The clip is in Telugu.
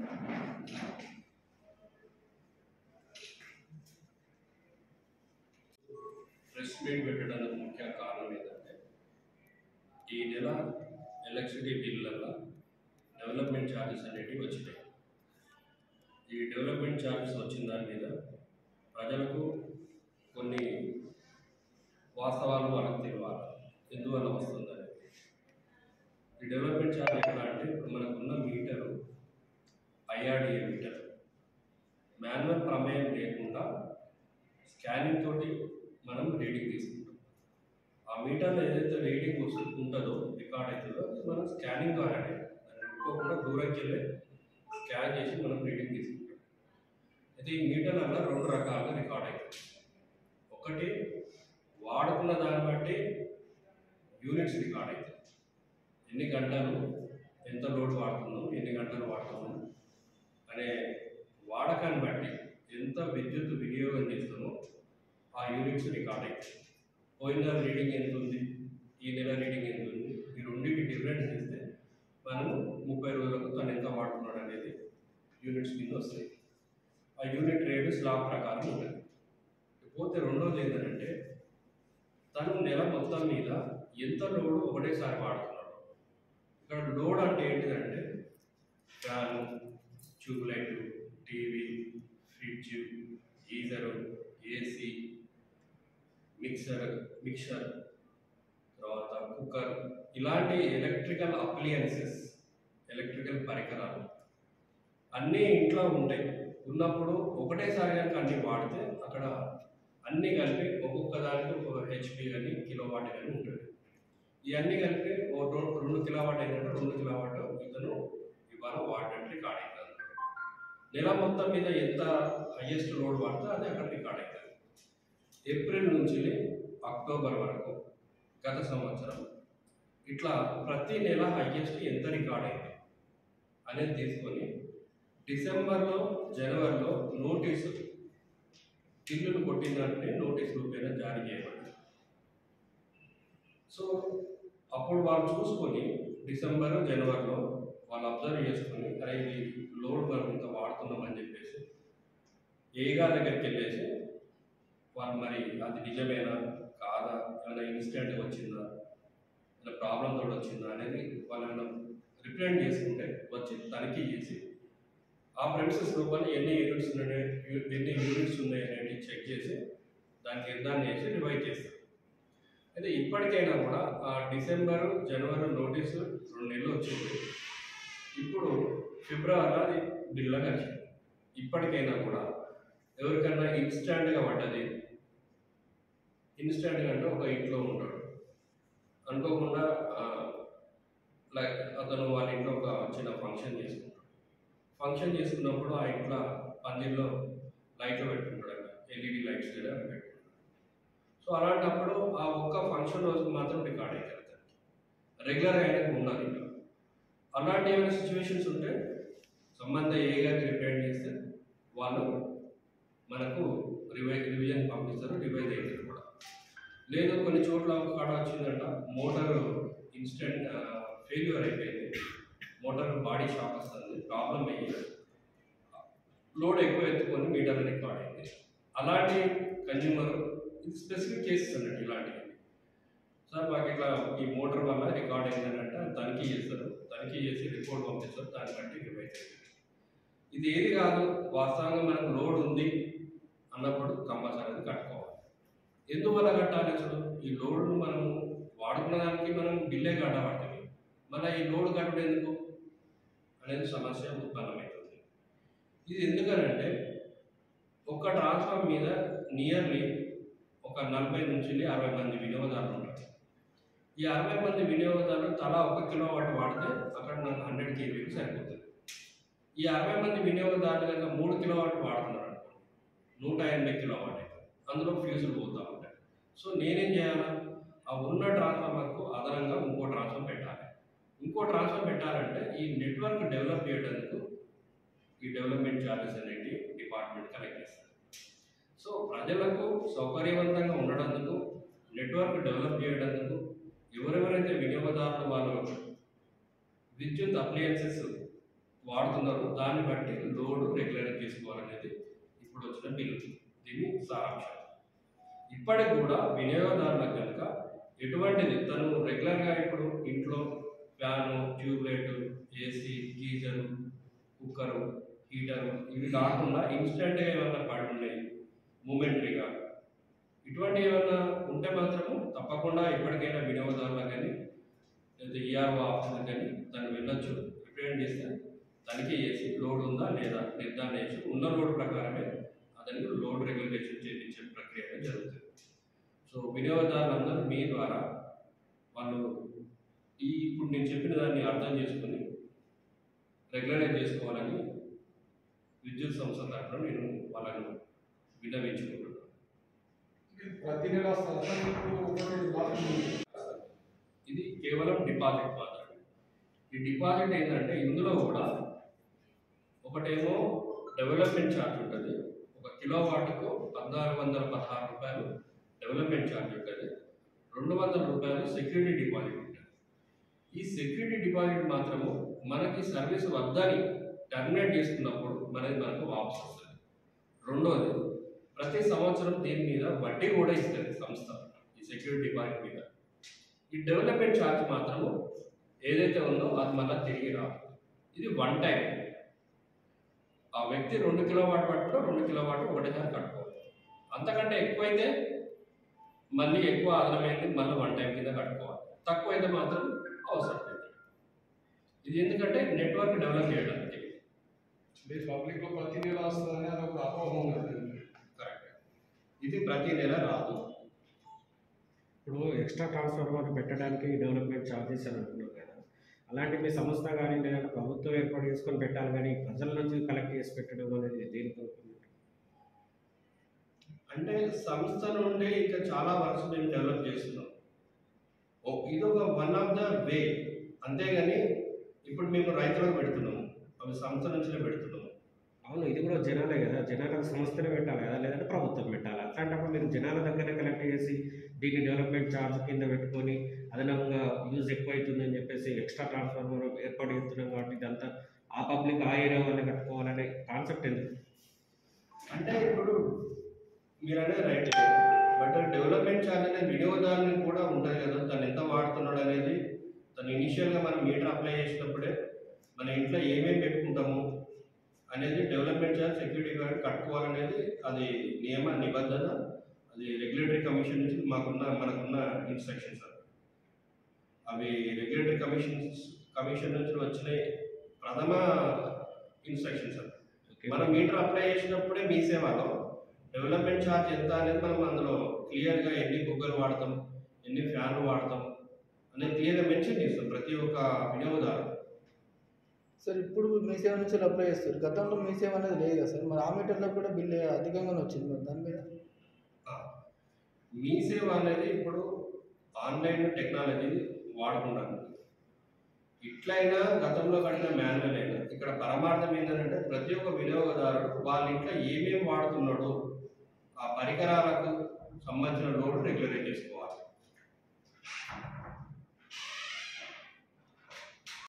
ప్రెస్ మీట్ పెట్టడానికి ముఖ్య కారణం ఏంటంటే ఈ నెల ఎలక్ట్రిసిటీ బిల్లులలో డెవలప్మెంట్ ఛార్జెస్ అనేటివి వచ్చినాయి ఈ డెవలప్మెంట్ ఛార్జెస్ వచ్చిన దాని మీద ప్రజలకు కొన్ని వాస్తవాలు వాళ్ళకి తెలియాలి ఎందువల్ల వస్తుందని ఈ డెవలప్మెంట్ ఛార్జ్ ఎట్లా అంటే ఇప్పుడు మనకున్న మీటరు ఐఆర్డిఏ మీటర్ మాన్యువల్ ప్రమేయం లేకుండా స్కానింగ్ తోటి మనం రీడింగ్ తీసుకుంటాం ఆ మీటర్లో ఏదైతే రీడింగ్ వస్తు ఉంటుందో రికార్డ్ అవుతుందో అది మనం స్కానింగ్ ద్వారానే దాన్ని ఒక్కొక్కకుండా దూరంకి వెళ్ళి స్కాన్ చేసి మనం రీడింగ్ తీసుకుంటాం అయితే ఈ మీటర్లలో రెండు రకాలుగా రికార్డ్ అవుతుంది ఒకటి వాడుకున్న దాన్ని బట్టి యూనిట్స్ రికార్డ్ అవుతాయి ఎన్ని గంటలు ఎంత లోడ్ వాడుతున్నాం ఎన్ని గంటలు వాడుతున్నాం అనే వాడకాన్ని బట్టి ఎంత విద్యుత్ వినియోగం చేస్తామో ఆ యూనిట్స్ రికార్డ్ అవుతాయి పోయిన నెల రీడింగ్ ఎంత ఉంది ఈ నెల రీడింగ్ ఎంత ఉంది ఈ రెండింటి డిఫరెన్స్ ఇస్తే మనం ముప్పై రోజులకు తను ఎంత వాడుతున్నాడు అనేది యూనిట్స్ కింద వస్తాయి ఆ యూనిట్ రేటు స్లాబ్ ప్రకారం ఉంటుంది పోతే రెండోది ఏంటంటే తను నెల మొత్తం మీద ఎంత లోడ్ ఒకటేసారి వాడుతున్నాడు ఇక్కడ లోడ్ అంటే ఏంటిదంటే fan tubelight TV fridge geyser AC mixer mixer తర్వాత కుక్కర్ ఇలాంటి ఎలక్ట్రికల్ అప్లియన్సెస్ ఎలక్ట్రికల్ పరికరాలు అన్నీ ఇంట్లో ఉంటాయి ఉన్నప్పుడు ఒకటేసారి కనుక అన్నీ వాడితే అక్కడ అన్నీ కలిపి ఒక్కొక్క దానికి ఒక హెచ్పి కానీ కిలో వాట్ కానీ ఉంటుంది ఇవన్నీ కలిపి ఓ రో- రెండు కిలో వాట్ అయినట్టు రెండు కిలో వాట్ ఇతను ఇవాళ వాడినట్టు రికార్డ్ అవుతుంది నెల మొత్తం మీద ఎంత హైయెస్ట్ లోడ్ వాడితే అది అక్కడ రికార్డ్ అవుతుంది ఏప్రిల్ నుంచి అక్టోబర్ వరకు గత సంవత్సరం ఇట్లా ప్రతి నెల హైయెస్ట్ ఎంత రికార్డ్ అయింది అనేది తీసుకొని డిసెంబర్లో జనవరిలో నోటీసు బిల్లులు కొట్టిందంటే నోటీస్ రూపేణ జారీ చేయబడింది సో అప్పుడు వాళ్ళు చూసుకొని డిసెంబర్ జనవరిలో వాళ్ళు అబ్జర్వ్ చేసుకొని అరే ఇది లోడ్ మనం ఇంత వాడుతున్నామని చెప్పేసి ఏగా దగ్గరికి వెళ్ళేసి వాళ్ళు మరి అది నిజమేనా కాదా ఏమైనా ఇన్సిడెంట్ వచ్చిందా ఏమైనా ప్రాబ్లం తోటి వచ్చిందా అనేది వాళ్ళు ఏమైనా రిప్రజెంట్ చేసుకుంటే వచ్చి తనిఖీ చేసి ఆ ప్రెమిసెస్ లోపల ఎన్ని యూనిట్స్ ఉన్నాయి ఎన్ని యూనిట్స్ ఉన్నాయి అనేది చెక్ చేసి దానికి నిర్ధారణ చేసి రివైజ్ చేస్తారు అయితే ఇప్పటికైనా కూడా ఆ డిసెంబర్ జనవరి నోటీసు రెండు నెలలు వచ్చింది ఇప్పుడు ఫిబ్రవరిలో అది బిల్లుగా వచ్చింది ఇప్పటికైనా కూడా ఎవరికైనా ఇన్స్టాంట్గా పడ్డది ఇన్స్టాంట్గా అంటే ఒక ఇంట్లో ఉంటాడు అనుకోకుండా లైక్ అతను వాళ్ళ ఇంట్లో ఒక చిన్న ఫంక్షన్ చేసుకుంటాడు ఫంక్షన్ చేసుకున్నప్పుడు ఆ ఇంట్లో పందిర్లో లైట్లు పెట్టుకుంటాడు ఎల్ఈడి లైట్స్ కూడా పెట్టుకుంటాడు సో అలాంటప్పుడు ఆ ఒక్క ఫంక్షన్ రోజుకి మాత్రం రికార్డ్ అవుతుంది రెగ్యులర్గా అయినా ఉండాలి ఇంకా అలాంటి ఏమైనా సిచ్యువేషన్స్ ఉంటే సంబంధ ఏ గారికి రిప్రజెంట్ చేస్తే వాళ్ళు మనకు రివై రివిజన్ పంపిస్తారు రివైజ్ అవుతుంది కూడా లేదు కొన్ని చోట్ల ఒక కాడ వచ్చిందంట మోటార్ ఇన్స్టెంట్ ఫెయిల్యూర్ అయిపోయింది మోటార్ బాడీ షాక్ వస్తుంది ప్రాబ్లం అయ్యి లోడ్ ఎక్కువ ఎత్తుకొని మీటర్ రికార్డ్ అయింది అలాంటి కన్జ్యూమర్ ఇది స్పెసిఫిక్ కేసెస్ అన్నట్టు ఇలాంటివి సార్ మాకు ఇట్లా ఈ మోటార్ వల్ల రికార్డ్ అయిందనంటే తనిఖీ చేస్తారు తనిఖీ చేసి రిపోర్ట్ పంపిస్తారు దాన్ని బట్టి రివైజ్ అవుతుంది ఇది ఏది కాదు వాస్తవంగా మనకు లోడ్ ఉంది అన్నప్పుడు కంపల్సరీ అది కట్టుకోవాలి ఎందువల్ల కట్టాలి అసలు ఈ లోడ్ను మనం వాడుకున్న దానికి మనం బిల్లే కట్టబడుతుంది మళ్ళీ ఈ లోడ్ కట్టడం ఎందుకు అనేది సమస్య ఉత్పన్నమవుతుంది ఇది ఎందుకనంటే ఒక ట్రాన్స్ఫార్మ్ మీద నియర్లీ ఒక నలభై నుంచి అరవై మంది వినియోగదారులు ఉంటారు ఈ అరవై మంది వినియోగదారులు తలా ఒక కిలో వాట్ వాడితే అక్కడ నాకు హండ్రెడ్ కేవీకి సరిపోతుంది ఈ అరవై మంది వినియోగదారులు కనుక మూడు కిలో వాట్ వాడుతున్నారు అనుకోండి నూట ఎనభై కిలో వాట్ అవుతుంది అందులో ఫ్యూజులు పోతూ ఉంటాయి సో నేనేం చేయాలా ఆ ఉన్న ట్రాన్స్ఫార్మర్కు అదనంగా ఇంకో ట్రాన్స్ఫార్మర్ పెట్టాలి ఇంకో ట్రాన్స్ఫార్మర్ పెట్టాలంటే ఈ నెట్వర్క్ డెవలప్ చేయడానికి ఈ డెవలప్మెంట్ ఛార్జెస్ అనేవి డిపార్ట్మెంట్ కలెక్ట్ చేస్తారు సో ప్రజలకు సౌకర్యవంతంగా ఉండడానికి నెట్వర్క్ డెవలప్ చేయడానికి ఎవరెవరైతే వినియోగదారులు వాళ్ళు విద్యుత్ అప్లయన్సెస్ వాడుతున్నారు దాన్ని బట్టి లోడ్ రెగ్యులర్ చేసుకోవాలనేది ఇప్పుడు వచ్చిన బిల్లు దీని సారాంశం ఇప్పటికి కూడా వినియోగదారులకు కనుక ఎటువంటిది తను రెగ్యులర్గా ఇప్పుడు ఇంట్లో fan tubelight AC geyser cooker heater ఇవి కాకుండా ఇన్స్టెంట్గా ఏమైనా పడి ఉన్నాయి మూమెంటరీగా ఇటువంటి ఏమైనా ఉంటే మాత్రము తప్పకుండా ఎప్పటికైనా వినియోగదారులకు కానీ లేదా ఈఆర్ఓ ఆఫీసులకు కానీ దాన్ని వెళ్ళొచ్చు రిప్రజెంట్ చేస్తే తనిఖీ చేసి లోడ్ ఉందా లేదా నిర్ధారణ చేసి ఉన్న లోడ్ ప్రకారమే అతనికి లోడ్ రెగ్యులేషన్ చేయించే ప్రక్రియ అనేది జరుగుతుంది సో వినియోగదారులందరూ మీ ద్వారా వాళ్ళు ఈ ఇప్పుడు నేను చెప్పిన దాన్ని అర్థం చేసుకుని రెగ్యులరైజ్ చేసుకోవాలని విద్యుత్ సంస్థ తరఫున నేను వాళ్ళను విన్నవించుకుంటున్నాను ప్రతి నెల సంవత్సరానికి ఒకటి మాత్రమే ఇది కేవలం డిపాజిట్ మాత్రమే ఈ డిపాజిట్ ఏంటంటే ఇందులో కూడా ఒకటేమో డెవలప్మెంట్ ఛార్జ్ ఉంటుంది ఒక కిలో వాట్కు పద్నాలుగు వందల పదహారు రూపాయలు డెవలప్మెంట్ ఛార్జ్ ఉంటుంది రెండు వందల రూపాయలు సెక్యూరిటీ డిపాజిట్ ఉంటుంది ఈ సెక్యూరిటీ డిపాజిట్ మాత్రము మనకి సర్వీస్ వద్దని టర్మినేట్ చేసుకున్నప్పుడు మనది మనకు వాపస్ వస్తుంది రెండోది ప్రతి సంవత్సరం దీని మీద వడ్డీ కూడా ఇస్తుంది సంస్థ ఈ సెక్యూరిటీ డిపాజిట్ మీద ఈ డెవలప్మెంట్ ఛార్జ్ మాత్రము ఏదైతే ఉందో అది మళ్ళీ తిరిగి రాదు ఇది వన్ టైం ఆ వ్యక్తి రెండు కిలో వాట్ పట్టులో రెండు కిలో వాట్ ఒకటేసారి కట్టుకోవాలి అంతకంటే ఎక్కువైతే మళ్ళీ ఎక్కువ ఆదాయమైంది మళ్ళీ వన్ టైం కింద కట్టుకోవాలి తక్కువ అయితే మాత్రం అవసరం లేదు ఇది ఎందుకంటే నెట్వర్క్ డెవలప్ చేయడానికి అంటే పబ్లిక్ లో ప్రతి నెల వస్తుందని అది ఒక అపోహ ఉన్నది కరెక్ట్ ఇది ప్రతి నెల రాదు ఇప్పుడు ఎక్స్ట్రా ట్రాన్స్ఫార్మర్ పెట్టడానికి డెవలప్మెంట్ ఛార్జెస్ అని అంటున్నారు కదా అలాంటి మీ సంస్థ కానీ లేదంటే ప్రభుత్వం ఏర్పాటు చేసుకొని పెట్టాలి కానీ ప్రజల నుంచి కలెక్ట్ చేసి పెట్టడం అనేది దేనికి అనుకుంటున్నారు? అంటే సంస్థ నుండి ఇంకా చాలా వర్క్స్ మేము డెవలప్ చేస్తున్నాం ఓ- ఇది ఒక వన్ ఆఫ్ ద వే అంతేగాని ఇప్పుడు మేము రైతులకు పెడుతున్నాము అవి సంస్థ నుంచినే పెడుతున్నాము అవును ఇది కూడా జనాలే కదా జనాలకు సంస్థనే పెట్టాలి కదా లేదంటే ప్రభుత్వం పెట్టాలి అట్లాంటప్పుడు మీరు జనాల దగ్గరనే కలెక్ట్ చేసి దీన్ని డెవలప్మెంట్ ఛార్జ్ కింద పెట్టుకొని అదనంగా యూజ్ ఎక్కువ అవుతుందని చెప్పేసి ఎక్స్ట్రా ట్రాన్స్ఫార్మర్ ఏర్పాటు చేస్తున్నాం కాబట్టి ఇదంతా ఆ పబ్లిక్ ఆ ఏరియా వాళ్ళే కట్టుకోవాలనే కాన్సెప్ట్ ఎందుకు అంటే ఇప్పుడు మీరు అనేది రైట్ బట్ డెవలప్మెంట్ ఛార్జ్ అనేది వినియోగదారునికి కూడా ఉంటుంది కదా తను ఎంత వాడుతున్నాడు అనేది తను ఇనిషియల్గా మనం మీటర్ అప్లై చేసినప్పుడే మన ఇంట్లో ఏమేమి పెట్టుకుంటాము అనేది డెవలప్మెంట్ ఛార్జ్ సెక్యూరిటీ గార్డ్ కట్టుకోవాలనేది అది నియమ నిబంధన అది రెగ్యులేటరీ కమిషన్ నుంచి మాకున్న మనకున్న ఇన్స్ట్రక్షన్స్ అవి అవి రెగ్యులేటరీ కమిషన్స్ కమిషన్ నుంచి వచ్చిన ప్రథమ ఇన్స్ట్రక్షన్స్ అవి ఓకే మనం మీటర్ అప్లై చేసినప్పుడే మీ సేవలో డెవలప్మెంట్ ఛార్జ్ ఎంత అనేది మనం అందులో క్లియర్గా ఎన్ని బుగ్గలు వాడతాం ఎన్ని ఫ్యాన్లు వాడతాం అనేది క్లియర్గా మెన్షన్ చేస్తాం ప్రతి ఒక్క వినియోగదారు సార్ ఇప్పుడు మీ సేవ నుంచి అప్లై చేస్తారు గతంలో మీ సేవ అనేది లేదు కదా సార్ మరి ఆ మీటర్లో కూడా బిల్లు అధికంగానే వచ్చింది మరి దాని మీద మీ సేవ అనేది ఇప్పుడు ఆన్లైన్ టెక్నాలజీ వాడుకుంటాను ఇట్లయినా గతంలో కట్టిన మాన్యువల్ అయినా ఇక్కడ పరమార్థం ఏంటంటే ప్రతి ఒక్క వినియోగదారుడు వాళ్ళ ఇంట్లో ఏమేమి వాడుతున్నాడో ఆ పరికరాలకు సంబంధించిన లోడ్ రెగ్యులరేట్ చేసుకోవాలి